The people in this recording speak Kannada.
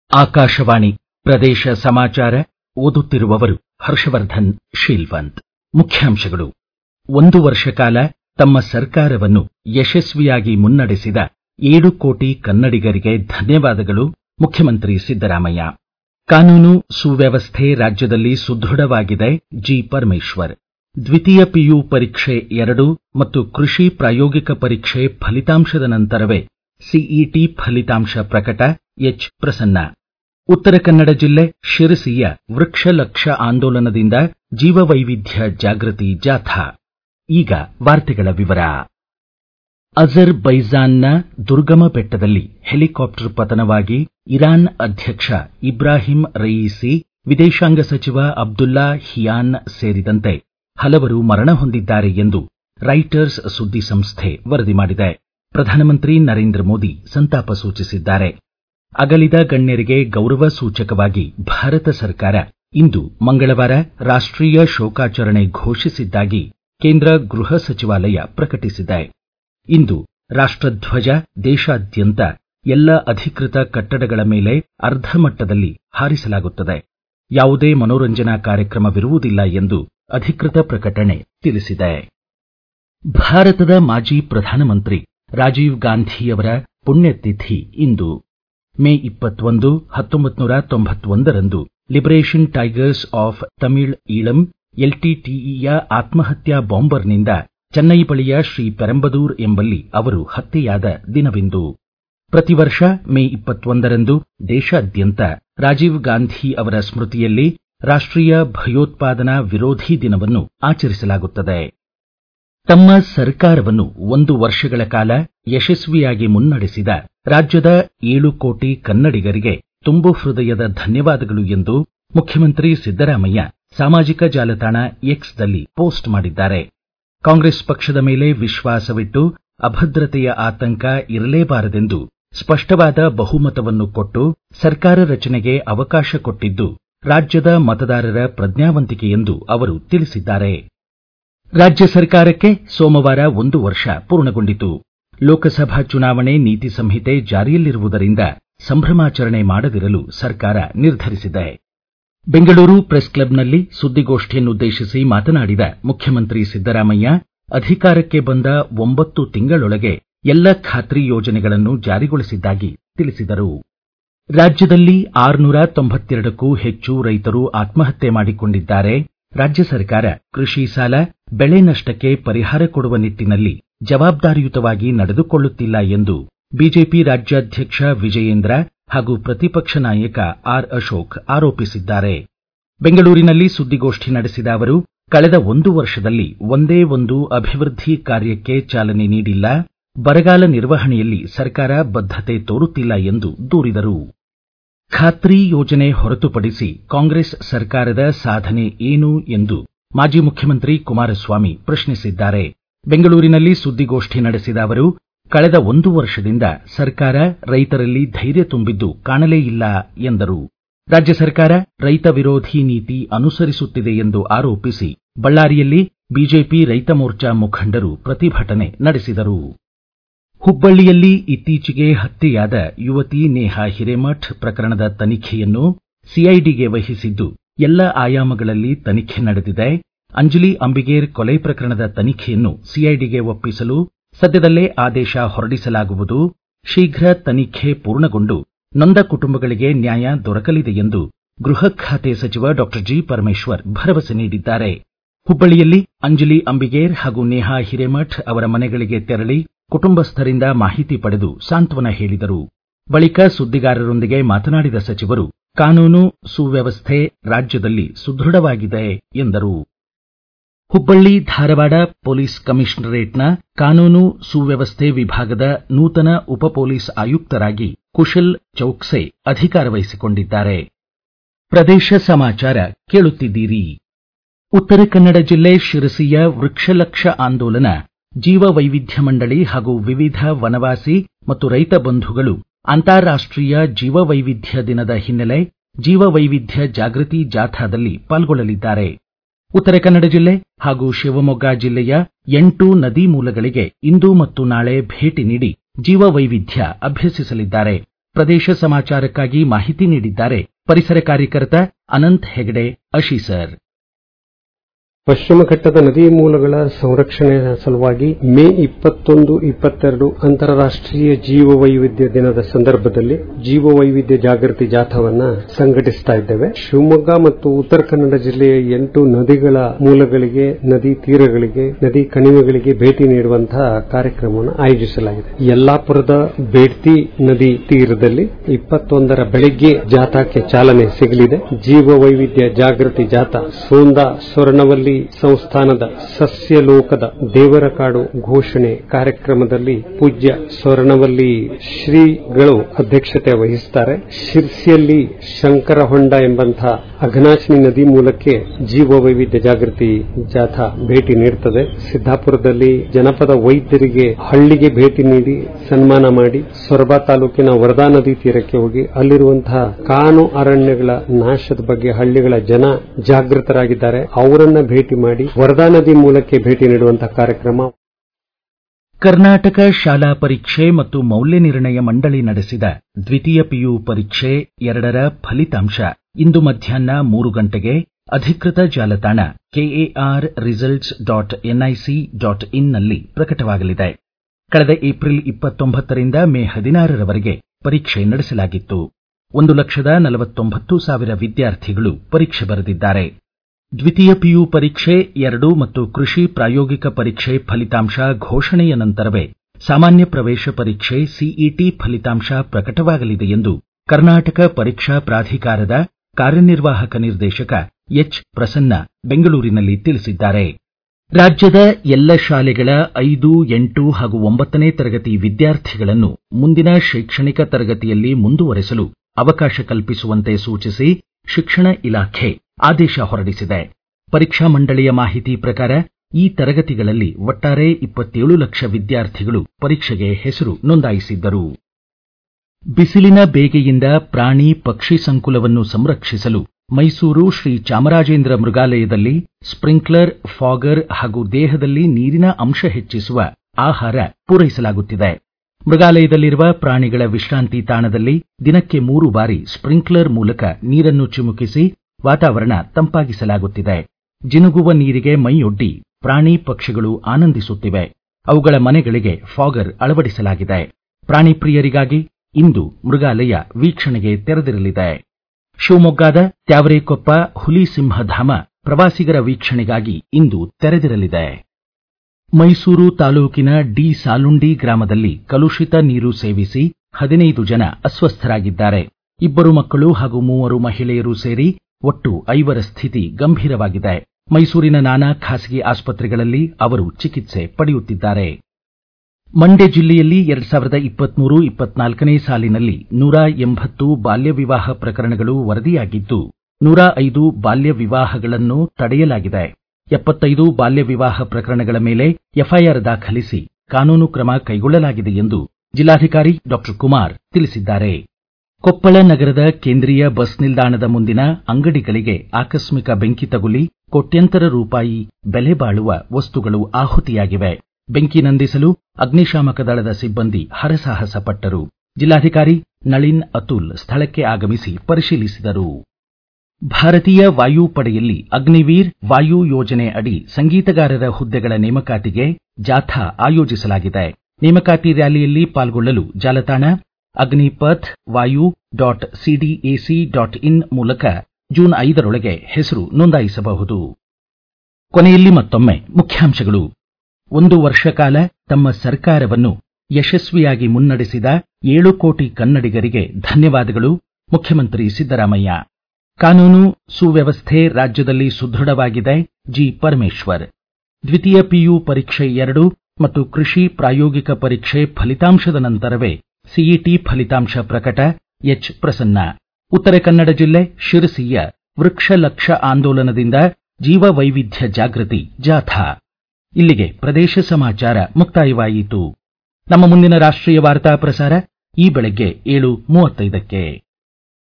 ಆಕಾಶವಾಣಿ ಪ್ರದೇಶ ಸಮಾಚಾರ ಓದುತ್ತಿರುವವರು ಹರ್ಷವರ್ಧನ್ ಶೀಲ್ವಂತ್ ಮುಖ್ಯಾಂಶಗಳು ಒಂದು ವರ್ಷ ಕಾಲ ತಮ್ಮ ಸರ್ಕಾರವನ್ನು ಯಶಸ್ವಿಯಾಗಿ ಮುನ್ನಡೆಸಿದ ಏಳು ಕೋಟಿ ಕನ್ನಡಿಗರಿಗೆ ಧನ್ಯವಾದಗಳು ಮುಖ್ಯಮಂತ್ರಿ ಸಿದ್ದರಾಮಯ್ಯ ಕಾನೂನು ಸುವ್ಯವಸ್ಥೆ ರಾಜ್ಯದಲ್ಲಿ ಸುದೃಢವಾಗಿದೆ ಜಿ ಪರಮೇಶ್ವರ್ ದ್ವಿತೀಯ ಪಿಯು ಪರೀಕ್ಷೆ ಎರಡು ಮತ್ತು ಕೃಷಿ ಪ್ರಾಯೋಗಿಕ ಪರೀಕ್ಷೆ ಫಲಿತಾಂಶದ ನಂತರವೇ ಸಿಇಟಿ ಫಲಿತಾಂಶ ಪ್ರಕಟ ಎಚ್ ಪ್ರಸನ್ನ ಉತ್ತರ ಕನ್ನಡ ಜಿಲ್ಲೆ ಶಿರಸಿಯ ವೃಕ್ಷ ಲಕ್ಷ ಆಂದೋಲನದಿಂದ ಜೀವವೈವಿಧ್ಯ ಜಾಗೃತಿ ಜಾಥಾ ಈಗ ವಾರ್ತೆಗಳ ವಿವರ ಅಜರ್ ಬೈಜಾನ್ನ ದುರ್ಗಮ ಬೆಟ್ಟದಲ್ಲಿ ಹೆಲಿಕಾಪ್ಟರ್ ಪತನವಾಗಿ ಇರಾನ್ ಅಧ್ಯಕ್ಷ ಇಬ್ರಾಹಿಂ ರಯೀಸಿ ವಿದೇಶಾಂಗ ಸಚಿವ ಅಬ್ದುಲ್ಲಾ ಹಿಯಾನ್ ಸೇರಿದಂತೆ ಹಲವರು ಮರಣ ಹೊಂದಿದ್ದಾರೆ ಎಂದು ರೈಟರ್ಸ್ ಸುದ್ದಿ ಸಂಸ್ಥೆ ವರದಿ ಮಾಡಿದೆ ಪ್ರಧಾನಮಂತ್ರಿ ನರೇಂದ್ರ ಮೋದಿ ಸಂತಾಪ ಸೂಚಿಸಿದ್ದಾರೆ ಅಗಲಿದ ಗಣ್ಯರಿಗೆ ಗೌರವ ಸೂಚಕವಾಗಿ ಭಾರತ ಸರ್ಕಾರ ಇಂದು ಮಂಗಳವಾರ ರಾಷ್ಟೀಯ ಶೋಕಾಚರಣೆ ಘೋಷಿಸಿದ್ದಾಗಿ ಕೇಂದ್ರ ಗೃಹ ಸಚಿವಾಲಯ ಪ್ರಕಟಿಸಿದೆ ಇಂದು ರಾಷ್ಟಧ್ವಜ ದೇಶಾದ್ಯಂತ ಎಲ್ಲ ಅಧಿಕೃತ ಕಟ್ಟಡಗಳ ಮೇಲೆ ಅರ್ಧ ಮಟ್ಟದಲ್ಲಿ ಹಾರಿಸಲಾಗುತ್ತದೆ ಯಾವುದೇ ಮನೋರಂಜನಾ ಕಾರ್ಯಕ್ರಮವಿರುವುದಿಲ್ಲ ಎಂದು ಅಧಿಕೃತ ಪ್ರಕಟಣೆ ತಿಳಿಸಿದೆ ಭಾರತದ ಮಾಜಿ ಪ್ರಧಾನಮಂತ್ರಿ ರಾಜೀವ್ ಗಾಂಧಿಯವರ ಪುಣ್ಯತಿಥಿ ಇಂದು ಮೇ ಇಪ್ಪತ್ತೊಂದು ಹತ್ತೊಂಬತ್ತು ನೂರ ತೊಂಬತ್ತೊಂದರಂದು liberation tigers of Tamil Eelam ಎಲ್ಟಿಟಿಇಯ ಆತ್ಮಹತ್ಯಾ ಬಾಂಬರ್ನಿಂದ ಚೆನ್ನೈ ಬಳಿಯ ಶ್ರೀ ಪೆರಂಬದೂರ್ ಎಂಬಲ್ಲಿ ಅವರು ಹತ್ಯೆಯಾದ ದಿನವಿಂದು ಪ್ರತಿ ವರ್ಷ ಮೇ ಇಪ್ಪತ್ತೊಂದರಂದು ದೇಶಾದ್ಯಂತ ರಾಜೀವ್ ಗಾಂಧಿ ಅವರ ಸ್ಮೃತಿಯಲ್ಲಿ ರಾಷ್ಟೀಯ ಭಯೋತ್ಪಾದನಾ ವಿರೋಧಿ ದಿನವನ್ನು ಆಚರಿಸಲಾಗುತ್ತದೆ ತಮ್ಮ ಸರ್ಕಾರವನ್ನು ಒಂದು ವರ್ಷಗಳ ಕಾಲ ಯಶಸ್ವಿಯಾಗಿ ಮುನ್ನಡೆಸಿದ ರಾಜ್ಯದ ಏಳು ಕೋಟಿ ಕನ್ನಡಿಗರಿಗೆ ತುಂಬು ಹೃದಯದ ಧನ್ಯವಾದಗಳು ಎಂದು ಮುಖ್ಯಮಂತ್ರಿ ಸಿದ್ದರಾಮಯ್ಯ ಸಾಮಾಜಿಕ ಜಾಲತಾಣ ಎಕ್ಸ್ದಲ್ಲಿ ಪೋಸ್ಟ್ ಮಾಡಿದ್ದಾರೆ ಕಾಂಗ್ರೆಸ್ ಪಕ್ಷದ ಮೇಲೆ ವಿಶ್ವಾಸವಿಟ್ಟು ಅಭದ್ರತೆಯ ಆತಂಕ ಇರಲೇಬಾರದೆಂದು ಸ್ಪಷ್ಟವಾದ ಬಹುಮತವನ್ನು ಕೊಟ್ಟು ಸರ್ಕಾರ ರಚನೆಗೆ ಅವಕಾಶ ಕೊಟ್ಟಿದ್ದು ರಾಜ್ಯದ ಮತದಾರರ ಪ್ರಜ್ಞಾವಂತಿಕೆ ಎಂದು ಅವರು ತಿಳಿಸಿದ್ದಾರೆ ರಾಜ್ಯ ಸರ್ಕಾರಕ್ಕೆ ಸೋಮವಾರ ಒಂದು ವರ್ಷ ಪೂರ್ಣಗೊಂಡಿತು ಲೋಕಸಭಾ ಚುನಾವಣೆ ನೀತಿ ಸಂಹಿತೆ ಜಾರಿಯಲ್ಲಿರುವುದರಿಂದ ಸಂಭ್ರಮಾಚರಣೆ ಮಾಡದಿರಲು ಸರ್ಕಾರ ನಿರ್ಧರಿಸಿದೆ ಬೆಂಗಳೂರು ಪ್ರೆಸ್ ಕ್ಲಬ್ನಲ್ಲಿ ಸುದ್ದಿಗೋಷ್ಠಿಯನ್ನುದ್ದೇಶಿಸಿ ಮಾತನಾಡಿದ ಮುಖ್ಯಮಂತ್ರಿ ಸಿದ್ದರಾಮಯ್ಯ ಅಧಿಕಾರಕ್ಕೆ ಬಂದ ಒಂಬತ್ತು ತಿಂಗಳೊಳಗೆ ಎಲ್ಲ ಖಾತ್ರಿ ಯೋಜನೆಗಳನ್ನು ಜಾರಿಗೊಳಿಸಿದ್ದಾಗಿ ತಿಳಿಸಿದರು ರಾಜ್ಯದಲ್ಲಿ ಆರುನೂರ ತೊಂಬತ್ತೆರಡಕ್ಕೂ ಹೆಚ್ಚು ರೈತರು ಆತ್ಮಹತ್ಯೆ ಮಾಡಿಕೊಂಡಿದ್ದಾರೆ ರಾಜ್ಯ ಸರ್ಕಾರ ಕೃಷಿ ಸಾಲ ಬೆಳೆ ನಷ್ಟಕ್ಕೆ ಪರಿಹಾರ ಕೊಡುವ ನಿಟ್ಟಿನಲ್ಲಿ ಜವಾಬ್ದಾರಿಯುತವಾಗಿ ನಡೆದುಕೊಳ್ಳುತ್ತಿಲ್ಲ ಎಂದು ಬಿಜೆಪಿ ರಾಜ್ಯಾಧ್ಯಕ್ಷ ವಿಜಯೇಂದ್ರ ಹಾಗೂ ಪ್ರತಿಪಕ್ಷ ನಾಯಕ ಆರ್ ಅಶೋಕ್ ಆರೋಪಿಸಿದ್ದಾರೆ ಬೆಂಗಳೂರಿನಲ್ಲಿ ಸುದ್ದಿಗೋಷ್ಠಿ ನಡೆಸಿದ ಅವರು ಕಳೆದ ಒಂದು ವರ್ಷದಲ್ಲಿ ಒಂದೇ ಒಂದು ಅಭಿವೃದ್ಧಿ ಕಾರ್ಯಕ್ಕೆ ಚಾಲನೆ ನೀಡಿಲ್ಲ ಬರಗಾಲ ನಿರ್ವಹಣೆಯಲ್ಲಿ ಸರ್ಕಾರ ಬದ್ಧತೆ ತೋರುತ್ತಿಲ್ಲ ಎಂದು ದೂರಿದರು ಖಾತ್ರಿ ಯೋಜನೆ ಹೊರತುಪಡಿಸಿ ಕಾಂಗ್ರೆಸ್ ಸರ್ಕಾರದ ಸಾಧನೆ ಏನು ಎಂದು ಮಾಜಿ ಮುಖ್ಯಮಂತ್ರಿ ಕುಮಾರಸ್ವಾಮಿ ಪ್ರಶ್ನಿಸಿದ್ದಾರೆ ಬೆಂಗಳೂರಿನಲ್ಲಿ ಸುದ್ದಿಗೋಷ್ಠಿ ನಡೆಸಿದ ಅವರು ಕಳೆದ ಒಂದು ವರ್ಷದಿಂದ ಸರ್ಕಾರ ರೈತರಲ್ಲಿ ಧೈರ್ಯ ತುಂಬಿದ್ದು ಕಾಣಲೇ ಇಲ್ಲ ಎಂದರು ರಾಜ್ಯ ಸರ್ಕಾರ ರೈತ ವಿರೋಧಿ ನೀತಿ ಅನುಸರಿಸುತ್ತಿದೆ ಎಂದು ಆರೋಪಿಸಿ ಬಳ್ಳಾರಿಯಲ್ಲಿ ಬಿಜೆಪಿ ರೈತ ಮೋರ್ಚಾ ಮುಖಂಡರು ಪ್ರತಿಭಟನೆ ನಡೆಸಿದರು ಹುಬ್ಬಳ್ಳಿಯಲ್ಲಿ ಇತ್ತೀಚೆಗೆ ಹತ್ಯೆಯಾದ ಯುವತಿ ನೇಹಾ ಹಿರೇಮಠ್ ಪ್ರಕರಣದ ತನಿಖೆಯನ್ನು ಸಿಐಡಿಗೆ ವಹಿಸಿದ್ದು ಎಲ್ಲ ಆಯಾಮಗಳಲ್ಲಿ ತನಿಖೆ ನಡೆದಿದೆ ಅಂಜಲಿ ಅಂಬಿಗೇರ್ ಕೊಲೆ ಪ್ರಕರಣದ ತನಿಖೆಯನ್ನು ಸಿಐಡಿಗೆ ಒಪ್ಪಿಸಲು ಸದ್ಯದಲ್ಲೇ ಆದೇಶ ಹೊರಡಿಸಲಾಗುವುದು ಶೀಘ್ರ ತನಿಖೆ ಪೂರ್ಣಗೊಂಡು ನೊಂದ ಕುಟುಂಬಗಳಿಗೆ ನ್ಯಾಯ ದೊರಕಲಿದೆ ಎಂದು ಗೃಹ ಖಾತೆ ಸಚಿವ ಡಾ ಜಿ ಪರಮೇಶ್ವರ್ ಭರವಸೆ ನೀಡಿದ್ದಾರೆ ಹುಬ್ಬಳ್ಳಿಯಲ್ಲಿ ಅಂಜಲಿ ಅಂಬಿಗೇರ್ ಹಾಗೂ ನೇಹಾ ಹಿರೇಮಠ್ ಅವರ ಮನೆಗಳಿಗೆ ತೆರಳಿ ಕುಟುಂಬಸ್ಥರಿಂದ ಮಾಹಿತಿ ಪಡೆದು ಸಾಂತ್ವನ ಹೇಳಿದರು ಬಳಿಕ ಸುದ್ದಿಗಾರರೊಂದಿಗೆ ಮಾತನಾಡಿದ ಸಚಿವರು ಕಾನೂನು ಸುವ್ಯವಸ್ಥೆ ರಾಜ್ಯದಲ್ಲಿ ಸುದೃಢವಾಗಿದೆ ಎಂದರು ಹುಬ್ಬಳ್ಳಿ ಧಾರವಾಡ ಪೊಲೀಸ್ ಕಮಿಷನರೇಟ್ನ ಕಾನೂನು ಸುವ್ಯವಸ್ಥೆ ವಿಭಾಗದ ನೂತನ ಉಪ ಪೊಲೀಸ್ ಆಯುಕ್ತರಾಗಿ ಕುಶಲ್ ಚೌಕ್ಸೆ ಅಧಿಕಾರ ವಹಿಸಿಕೊಂಡಿದ್ದಾರೆ ಪ್ರದೇಶ ಸಮಾಚಾರ ಕೇಳುತ್ತಿದ್ದೀರಿ ಉತ್ತರ ಕನ್ನಡ ಜಿಲ್ಲೆ ಶಿರಸಿಯ ವೃಕ್ಷಲಕ್ಷ ಆಂದೋಲನ ಜೀವ ವೈವಿಧ್ಯ ಮಂಡಳಿ ಹಾಗೂ ವಿವಿಧ ವನವಾಸಿ ಮತ್ತು ರೈತ ಬಂಧುಗಳು ಅಂತಾರಾಷ್ಟೀಯ ಜೀವ ವೈವಿಧ್ಯ ದಿನದ ಹಿನ್ನೆಲೆ ಜೀವ ವೈವಿಧ್ಯ ಜಾಗೃತಿ ಜಾಥಾದಲ್ಲಿ ಪಾಲ್ಗೊಳ್ಳಲಿದ್ದಾರೆ ಉತ್ತರ ಕನ್ನಡ ಜಿಲ್ಲೆ ಹಾಗೂ ಶಿವಮೊಗ್ಗ ಜಿಲ್ಲೆಯ ಎಂಟು ನದಿ ಮೂಲಗಳಿಗೆ ಇಂದು ಮತ್ತು ನಾಳೆ ಭೇಟಿ ನೀಡಿ ಜೀವ ವೈವಿಧ್ಯ ಅಭ್ಯಸಿಸಲಿದ್ದಾರೆ ಪ್ರದೇಶ ಸಮಾಚಾರಕ್ಕಾಗಿ ಮಾಹಿತಿ ನೀಡಿದ್ದಾರೆ ಪರಿಸರ ಕಾರ್ಯಕರ್ತ ಅನಂತ್ ಹೆಗಡೆ ಅಶೀಸರ್ ಪಶ್ಚಿಮ ಘಟ್ಟದ ನದಿ ಮೂಲಗಳ ಸಂರಕ್ಷಣೆಯ ಸಲುವಾಗಿ ಮೇ ಇಪ್ಪತ್ತೊಂದು ಇಪ್ಪತ್ತೆರಡು ಅಂತಾರಾಷ್ಟೀಯ ಜೀವ ವೈವಿಧ್ಯ ದಿನದ ಸಂದರ್ಭದಲ್ಲಿ ಜೀವ ವೈವಿಧ್ಯ ಜಾಗೃತಿ ಜಾಥಾವನ್ನ ಸಂಘಟಿಸ್ತಾ ಇದ್ದೇವೆ ಶಿವಮೊಗ್ಗ ಮತ್ತು ಉತ್ತರ ಕನ್ನಡ ಜಿಲ್ಲೆಯ ಎಂಟು ನದಿಗಳ ಮೂಲಗಳಿಗೆ ನದಿ ತೀರಗಳಿಗೆ ನದಿ ಕಣಿವೆಗಳಿಗೆ ಭೇಟಿ ನೀಡುವಂತಹ ಕಾರ್ಯಕ್ರಮವನ್ನು ಆಯೋಜಿಸಲಾಗಿದೆ ಯಲ್ಲಾಪುರದ ಬೇಡ್ತಿ ನದಿ ತೀರದಲ್ಲಿ ಇಪ್ಪತ್ತೊಂದರ ಬೆಳಗ್ಗೆ ಜಾಥಾಕ್ಕೆ ಚಾಲನೆ ಸಿಗಲಿದೆ ಜೀವ ವೈವಿಧ್ಯ ಜಾಗೃತಿ ಜಾಥಾ ಸೋಂದಾ ಸ್ವರ್ಣವಲ್ಲಿ ಸಂಸ್ಥಾನದ ಸಸ್ಯಲೋಕದ ದೇವರ ಕಾಡು ಘೋಷಣೆ ಕಾರ್ಯಕ್ರಮದಲ್ಲಿ ಪೂಜ್ಯ ಸ್ವರ್ಣವಲ್ಲಿ ಶ್ರೀಗಳು ಅಧ್ಯಕ್ಷತೆ ವಹಿಸುತ್ತಾರೆ ಶಿರ್ಸಿಯಲ್ಲಿ ಶಂಕರ ಹೊಂಡ ಎಂಬಂತಹ ಅಘನಾಶಿನಿ ನದಿ ಮೂಲಕ್ಕೆ ಜೀವ ವೈವಿಧ್ಯ ಜಾಗೃತಿ ಜಾಥಾ ಭೇಟಿ ನೀಡುತ್ತದೆ ಸಿದ್ದಾಪುರದಲ್ಲಿ ಜನಪದ ವೈದ್ಯರಿಗೆ ಹಳ್ಳಿಗೆ ಭೇಟಿ ನೀಡಿ ಸನ್ಮಾನ ಮಾಡಿ ಸೊರಬ ತಾಲೂಕಿನ ವರದಾ ನದಿ ತೀರಕ್ಕೆ ಹೋಗಿ ಅಲ್ಲಿರುವಂತಹ ಕಾನು ಅರಣ್ಯಗಳ ನಾಶದ ಬಗ್ಗೆ ಹಳ್ಳಿಗಳ ಜನ ಜಾಗೃತರಾಗಿದ್ದಾರೆ ಅವರನ್ನ ಭೇಟಿ ಮಾಡಿ ವರದಾ ನದಿ ಮೂಲಕ್ಕೆ ಭೇಟಿ ನೀಡುವಂತಹ ಕಾರ್ಯಕ್ರಮ ಕರ್ನಾಟಕ ಶಾಲಾ ಪರೀಕ್ಷೆ ಮತ್ತು ಮೌಲ್ಯ ನಿರ್ಣಯ ಮಂಡಳಿ ನಡೆಸಿದ ದ್ವಿತೀಯ ಪಿಯು ಪರೀಕ್ಷೆ ಎರಡರ ಫಲಿತಾಂಶ ಇಂದು ಮಧ್ಯಾಹ್ನ ಮೂರು ಗಂಟೆಗೆ ಅಧಿಕೃತ ಜಾಲತಾಣ KAR results dot NIC dot ಇನ್ನಲ್ಲಿ ಪ್ರಕಟವಾಗಲಿದೆ ಕಳೆದ ಏಪ್ರಿಲ್ ಇಪ್ಪತ್ತೊಂಬತ್ತರಿಂದ ಮೇ ಹದಿನಾರರವರೆಗೆ ಪರೀಕ್ಷೆ ನಡೆಸಲಾಗಿತ್ತು ಒಂದು ಲಕ್ಷದ ನಲವತ್ತೊಂಬತ್ತು ಸಾವಿರ ವಿದ್ಯಾರ್ಥಿಗಳು ಪರೀಕ್ಷೆ ಬರೆದಿದ್ದಾರೆ ದ್ವಿತೀಯ ಪಿಯು ಪರೀಕ್ಷೆ ಎರಡು ಮತ್ತು ಕೃಷಿ ಪ್ರಾಯೋಗಿಕ ಪರೀಕ್ಷೆ ಫಲಿತಾಂಶ ಘೋಷಣೆಯ ನಂತರವೇ ಸಾಮಾನ್ಯ ಪ್ರವೇಶ ಪರೀಕ್ಷೆ ಸಿಇಟಿ ಫಲಿತಾಂಶ ಪ್ರಕಟವಾಗಲಿದೆ ಎಂದು ಕರ್ನಾಟಕ ಪರೀಕ್ಷಾ ಪ್ರಾಧಿಕಾರದ ಕಾರ್ಯನಿರ್ವಾಹಕ ನಿರ್ದೇಶಕ ಎಚ್ ಪ್ರಸನ್ನ ಬೆಂಗಳೂರಿನಲ್ಲಿ ತಿಳಿಸಿದ್ದಾರೆ ರಾಜ್ಯದ ಎಲ್ಲ ಶಾಲೆಗಳ ಐದು ಎಂಟು ಹಾಗೂ ಒಂಬತ್ತನೇ ತರಗತಿ ವಿದ್ಯಾರ್ಥಿಗಳನ್ನು ಮುಂದಿನ ಶೈಕ್ಷಣಿಕ ತರಗತಿಯಲ್ಲಿ ಮುಂದುವರೆಸಲು ಅವಕಾಶ ಕಲ್ಪಿಸುವಂತೆ ಸೂಚಿಸಿ ಶಿಕ್ಷಣ ಇಲಾಖೆ ಆದೇಶ ಹೊರಡಿಸಿದೆ ಪರೀಕ್ಷಾ ಮಂಡಳಿಯ ಮಾಹಿತಿ ಪ್ರಕಾರ ಈ ತರಗತಿಗಳಲ್ಲಿ ಒಟ್ಟಾರೆ ಇಪ್ಪತ್ತೇಳು ಲಕ್ಷ ವಿದ್ಯಾರ್ಥಿಗಳು ಪರೀಕ್ಷೆಗೆ ಹೆಸರು ನೋಂದಾಯಿಸಿದ್ದರು ಬಿಸಿಲಿನ ಬೇಗೆಯಿಂದ ಪ್ರಾಣಿ ಪಕ್ಷಿ ಸಂಕುಲವನ್ನು ಸಂರಕ್ಷಿಸಲು ಮೈಸೂರು ಶ್ರೀ ಚಾಮರಾಜೇಂದ್ರ ಮೃಗಾಲಯದಲ್ಲಿ ಸ್ಪ್ರಿಂಕ್ಲರ್ ಫಾಗರ್ ಹಾಗೂ ದೇಹದಲ್ಲಿ ನೀರಿನ ಅಂಶ ಹೆಚ್ಚಿಸುವ ಆಹಾರ ಪೂರೈಸಲಾಗುತ್ತಿದೆ ಮೃಗಾಲಯದಲ್ಲಿರುವ ಪ್ರಾಣಿಗಳ ವಿಶ್ರಾಂತಿ ತಾಣದಲ್ಲಿ ದಿನಕ್ಕೆ ಮೂರು ಬಾರಿ ಸ್ಪ್ರಿಂಕ್ಲರ್ ಮೂಲಕ ನೀರನ್ನು ಚಿಮುಕಿಸಿ ವಾತಾವರಣ ತಂಪಾಗಿಸಲಾಗುತ್ತಿದೆ ಜಿನುಗುವ ನೀರಿಗೆ ಮೈಯೊಡ್ಡಿ ಪ್ರಾಣಿ ಪಕ್ಷಿಗಳು ಆನಂದಿಸುತ್ತಿವೆ ಅವುಗಳ ಮನೆಗಳಿಗೆ ಫಾಗರ್ ಅಳವಡಿಸಲಾಗಿದೆ ಪ್ರಾಣಿ ಪ್ರಿಯರಿಗಾಗಿ ಇಂದು ಮೃಗಾಲಯ ವೀಕ್ಷಣೆಗೆ ತೆರೆದಿರಲಿದೆ ಶಿವಮೊಗ್ಗದ ತ್ಯಾವರೆಕೊಪ್ಪ ಹುಲಿ ಸಿಂಹಧಾಮ ಪ್ರವಾಸಿಗರ ವೀಕ್ಷಣೆಗಾಗಿ ಇಂದು ತೆರೆದಿರಲಿದೆ ಮೈಸೂರು ತಾಲೂಕಿನ ಡಿ ಸಾಲುಂಡಿ ಗ್ರಾಮದಲ್ಲಿ ಕಲುಷಿತ ನೀರು ಸೇವಿಸಿ ಹದಿನೈದು ಜನ ಅಸ್ವಸ್ಥರಾಗಿದ್ದಾರೆ ಇಬ್ಬರು ಮಕ್ಕಳು ಹಾಗೂ ಮೂವರು ಮಹಿಳೆಯರು ಸೇರಿ ಒಟ್ಟು ಐವರ ಸ್ಥಿತಿ ಗಂಭೀರವಾಗಿದೆ ಮೈಸೂರಿನ ನಾನಾ ಖಾಸಗಿ ಆಸ್ಪತ್ರೆಗಳಲ್ಲಿ ಅವರು ಚಿಕಿತ್ಸೆ ಪಡೆಯುತ್ತಿದ್ದಾರೆ ಮಂಡ್ಯ ಜಿಲ್ಲೆಯಲ್ಲಿ ಎರಡ್ ಸಾವಿರದ ಇಪ್ಪತ್ಮೂರು ಇಪ್ಪತ್ನಾಲ್ಕನೇ ಸಾಲಿನಲ್ಲಿ ನೂರ ಎಂಬತ್ತು ಬಾಲ್ಯ ವಿವಾಹ ಪ್ರಕರಣಗಳು ವರದಿಯಾಗಿದ್ದು ನೂರ ಐದು ಬಾಲ್ಯ ವಿವಾಹಗಳನ್ನು ತಡೆಯಲಾಗಿದೆ ಎಪ್ಪತ್ತೈದು ಬಾಲ್ಯ ವಿವಾಹ ಪ್ರಕರಣಗಳ ಮೇಲೆ ಎಫ್ಐಆರ್ ದಾಖಲಿಸಿ ಕಾನೂನು ಕ್ರಮ ಕೈಗೊಳ್ಳಲಾಗಿದೆ ಎಂದು ಜಿಲ್ಲಾಧಿಕಾರಿ ಡಾಕ್ಟರ್ ಕುಮಾರ್ ತಿಳಿಸಿದ್ದಾರೆ ಕೊಪ್ಪಳ ನಗರದ ಕೇಂದ್ರೀಯ ಬಸ್ ನಿಲ್ದಾಣದ ಮುಂದಿನ ಅಂಗಡಿಗಳಿಗೆ ಆಕಸ್ಮಿಕ ಬೆಂಕಿ ತಗುಲಿ ಕೋಟ್ಯಂತರ ರೂಪಾಯಿ ಬೆಲೆ ಬಾಳುವ ವಸ್ತುಗಳು ಆಹುತಿಯಾಗಿವೆ ಬೆಂಕಿ ನಂದಿಸಲು ಅಗ್ನಿಶಾಮಕ ದಳದ ಸಿಬ್ಬಂದಿ ಹರಸಾಹಸ ಪಟ್ಟರು ಜಿಲ್ಲಾಧಿಕಾರಿ ನಳಿನ್ ಅತುಲ್ ಸ್ಥಳಕ್ಕೆ ಆಗಮಿಸಿ ಪರಿಶೀಲಿಸಿದರು ಭಾರತೀಯ ವಾಯುಪಡೆಯಲ್ಲಿ ಅಗ್ನಿವೀರ್ ವಾಯು ಯೋಜನೆ ಅಡಿ ಸಂಗೀತಗಾರರ ಹುದ್ದೆಗಳ ನೇಮಕಾತಿಗೆ ಜಾಥಾ ಆಯೋಜಿಸಲಾಗಿದೆ ನೇಮಕಾತಿ ರ್ಯಾಲಿಯಲ್ಲಿ ಪಾಲ್ಗೊಳ್ಳಲು ಜಾಲತಾಣ Agnipath vayu dot CDAC dot in ಮೂಲಕ ಜೂನ್ ಐದರೊಳಗೆ ಹೆಸರು ನೋಂದಾಯಿಸಬಹುದು ಕೊನೆಯಲ್ಲಿ ಮತ್ತೊಮ್ಮೆ ಮುಖ್ಯಾಂಶಗಳು ಒಂದು ವರ್ಷ ಕಾಲ ತಮ್ಮ ಸರ್ಕಾರವನ್ನು ಯಶಸ್ವಿಯಾಗಿ ಮುನ್ನಡೆಸಿದ ಏಳು ಕೋಟಿ ಕನ್ನಡಿಗರಿಗೆ ಧನ್ಯವಾದಗಳು ಮುಖ್ಯಮಂತ್ರಿ ಸಿದ್ದರಾಮಯ್ಯ ಕಾನೂನು ಸುವ್ಯವಸ್ಥೆ ರಾಜ್ಯದಲ್ಲಿ ಸುದೃಢವಾಗಿದೆ ಜಿ ಪರಮೇಶ್ವರ್ ದ್ವಿತೀಯ ಪಿಯು ಪರೀಕ್ಷೆ ಎರಡು ಮತ್ತು ಕೃಷಿ ಪ್ರಾಯೋಗಿಕ ಪರೀಕ್ಷೆ ಫಲಿತಾಂಶದ ನಂತರವೇ ಸಿಇಟಿ ಫಲಿತಾಂಶ ಪ್ರಕಟ ಎಚ್ ಪ್ರಸನ್ನ ಉತ್ತರ ಕನ್ನಡ ಜಿಲ್ಲೆ ಶಿರಸಿಯ ವೃಕ್ಷ ಲಕ್ಷ ಆಂದೋಲನದಿಂದ ಜೀವ ವೈವಿಧ್ಯ ಜಾಗೃತಿ ಜಾಥಾ ಇಲ್ಲಿಗೆ ಪ್ರದೇಶ ಸಮಾಚಾರ ಮುಕ್ತಾಯವಾಯಿತು ನಮ್ಮ ಮುಂದಿನ ರಾಷ್ಟ್ರೀಯ ವಾರ್ತಾ ಪ್ರಸಾರ ಈ ಬೆಳಗ್ಗೆ ಏಳು ಮೂವತ್ತೈದಕ್ಕೆ